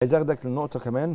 عايز اخدك لنقطه كمان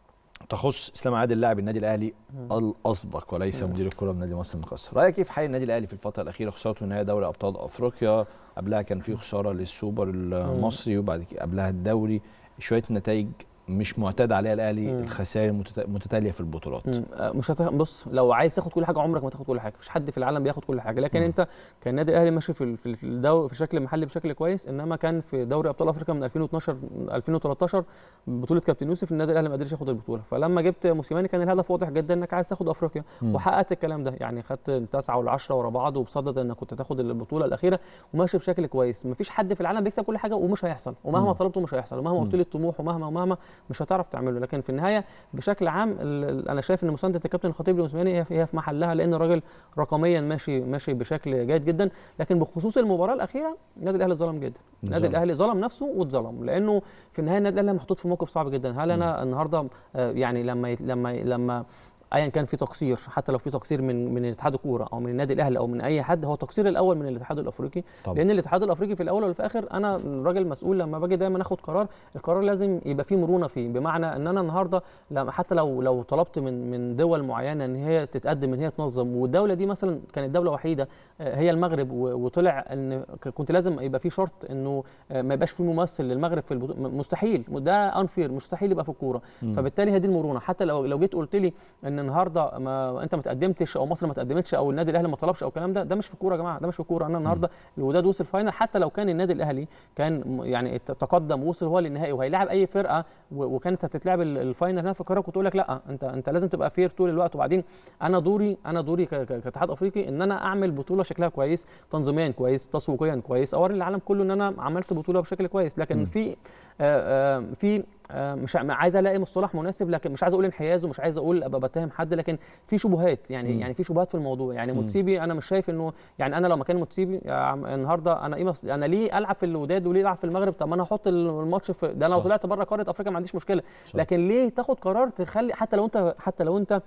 تخص اسلام عادل لاعب النادي الاهلي الاسبق وليس مدير الكره بنادي مصر المقاصه رايك ايه في حال النادي الاهلي في الفتره الاخيره خسارته نهائي دوري ابطال افريقيا قبلها كان في خساره للسوبر المصري وبعد كده قبلها الدوري شويه نتائج مش معتاد عليها الاهلي مم. الخسائر المتت- متتاليه في البطولات مم. آه، مش هت... بص لو عايز تاخد كل حاجه عمرك ما تاخد كل حاجه مفيش حد في العالم بياخد كل حاجه لكن مم. انت كان النادي الاهلي ماشي في ال- في الدوري في شكل محلي بشكل كويس انما كان في دوري ابطال افريقيا من 2012 2013 بطوله كابتن يوسف النادي الاهلي ما قدرش ياخد البطوله فلما جبت موسيماني كان الهدف واضح جدا انك عايز تاخد افريقيا مم. وحققت الكلام ده يعني خدت التاسعه والعشره ورا بعض وبصدد انك كنت تاخد البطوله الاخيره وماشي بشكل كويس مفيش حد في العالم بيكسب كل حاجه ومش هيحصل ومهما مم. طلبته مش هيحصل ومهما مم. قلت لي الطموح ومهما ومهما مش هتعرف تعمله لكن في النهايه بشكل عام ال- ال- انا شايف ان مسانده الكابتن الخطيب لموسيماني هي في هي في محلها لان الراجل رقميا ماشي ماشي بشكل جيد جدا لكن بخصوص المباراه الاخيره النادي الاهلي ظلم جدا النادي ظلم. الاهلي ظلم نفسه واتظلم لانه في النهايه النادي الاهلي محطوط في موقف صعب جدا هل انا النهارده آه، يعني لما يت- لما لما ايا كان في تقصير حتى لو في تقصير من من اتحاد الكوره او من النادي الاهلي او من اي حد هو التقصير الاول من الاتحاد الافريقي طبعا. لان الاتحاد الافريقي في الاول وفي الاخر انا راجل مسؤول لما باجي دايما اخد قرار القرار لازم يبقى فيه مرونه فيه بمعنى ان انا النهارده لما حتى لو لو طلبت من من دول معينه ان هي تتقدم ان هي تنظم والدوله دي مثلا كانت دوله وحيده آه، هي المغرب و- وطلع ان ك- كنت لازم يبقى في شرط انه آه، ما يبقاش في ممثل للمغرب في البطوله مستحيل ده انفير مستحيل يبقى في الكوره مم. فبالتالي هي دي المرونه حتى لو لو جيت قلت لي ان النهارده ما انت ما تقدمتش او مصر ما تقدمتش او النادي الاهلي ما طلبش او الكلام ده ده مش في الكوره يا جماعه ده مش في الكوره انا النهارده الوداد وصل فاينل حتى لو كان النادي الاهلي كان م- يعني ت- تقدم ووصل هو للنهائي وهيلاعب اي فرقه و- وكانت هتتلعب ال- الفاينل هنا في القاهره كنت اقول لك لا انت انت لازم تبقى فير طول الوقت وبعدين انا دوري انا دوري ك- ك- كاتحاد افريقي ان انا اعمل بطوله شكلها كويس تنظيميا كويس تسويقيا كويس اوري العالم كله ان انا عملت بطوله بشكل كويس لكن مم. في آه، آه، في آه، مش ع- عايز الاقي مصطلح مناسب لكن مش عايز اقول انحياز ومش عايز اقول ابقى بتهم حد لكن في شبهات يعني مم. يعني في شبهات في الموضوع يعني مم. موتسيبي انا مش شايف انه يعني انا لو مكان موتسيبي يا عم النهارده انا ايه مص... انا ليه العب في الوداد وليه العب في المغرب طب ما انا احط الماتش في ده انا لو صح. طلعت بره قاره افريقيا ما عنديش مشكله صح. لكن ليه تاخد قرار تخلي حتى لو انت حتى لو انت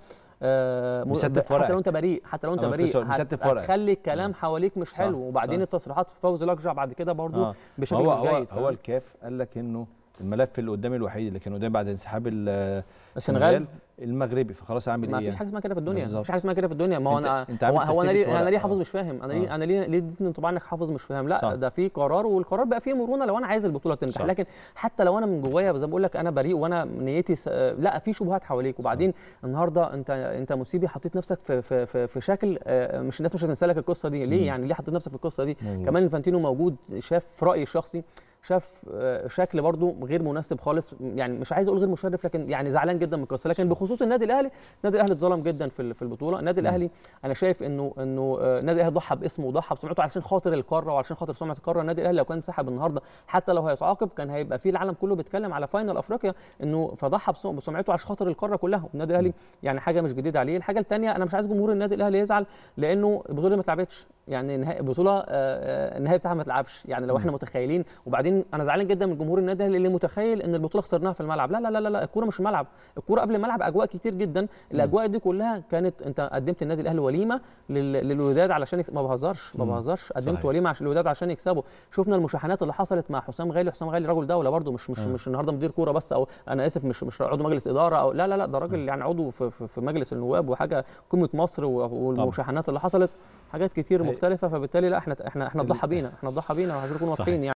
آه م- مستف حتى ورقك. لو انت بريء حتى لو انت أنا كنت بريء لسه- مستف ورقك. هتخلي الكلام حواليك مش صح، حلو وبعدين صح. التصريحات فوزي لقجع بعد كده برضو آه. بشكل هو مش هو جيد هو فاهم؟ الكاف قال لك انه الملف اللي قدامي الوحيد اللي كان قدامي بعد انسحاب ال- السنغال المغربي فخلاص اعمل ما ايه فيش يعني؟ حاجه اسمها كده في الدنيا بالظبط. مفيش حاجه اسمها كده في الدنيا ما هو أنت- انا أنت هو, عامل هو انا تستيك ليه انا ورق. ليه حافظ آه. مش فاهم انا آه. ليه انا ليه ليه اديتني انطباع انك حافظ مش فاهم لا صح. ده في قرار والقرار بقى فيه مرونه لو انا عايز البطوله تنجح صح. لكن حتى لو انا من جوايا زي ما بقول لك انا بريء وانا نيتي س... لا في شبهات حواليك وبعدين النهارده انت انت مصيبي حطيت نفسك في في في, في شكل آه، مش الناس مش هتنسى لك القصه دي ليه مم. يعني ليه حطيت نفسك في القصه دي مظبوط. كمان الفانتينو موجود شاف في رايي الشخصي شاف آه، شكل برضو غير مناسب خالص يعني مش عايز اقول غير مشرف لكن يعني زعلان جدا من القصه لكن بخصوص النادي الاهلي النادي الاهلي اتظلم جدا في ال- في البطوله النادي الاهلي انا شايف انه انه آه، النادي الاهلي ضحى باسمه وضحى بسمعته علشان خاطر القاره وعلشان خاطر سمعه القاره النادي الاهلي لو كان سحب النهارده حتى لو هيتعاقب كان هيبقى في العالم كله بيتكلم على فاينل افريقيا انه فضحى بسم- بسمعته عشان خاطر القاره كلها والنادي الاهلي يعني حاجه مش جديده عليه الحاجه الثانيه انا مش عايز جمهور النادي الاهلي يزعل لانه البطوله دي ما اتلعبتش يعني نهائي البطوله آه، آه، النهائي بتاعها ما اتلعبش يعني لو احنا متخيلين وبعدين انا زعلان جدا من جمهور النادي الاهلي اللي متخيل ان البطوله خسرناها في الملعب لا لا لا لا, لا الكوره مش الملعب الكوره قبل الملعب اجواء كتير جدا الاجواء دي كلها كانت انت قدمت النادي الاهلي وليمه لل- للوداد علشان يكسب ما بهزرش ما مم. بهزرش قدمت صحيح. وليمه عشان الوداد عشان يكسبوا شفنا المشاحنات اللي حصلت مع حسام غالي حسام غالي رجل دوله برده مش مش آه. مش النهارده مدير كوره بس او انا اسف مش مش عضو مجلس اداره او لا لا لا ده راجل يعني عضو في, في, في مجلس النواب وحاجه قمه مصر و- والمشاحنات اللي حصلت حاجات كتير هي- مختلفه فبالتالي لا احنا احنا احنا ال- اتضحى بينا احنا اتضحى بينا وعشان نكون صحيح. واضحين يعني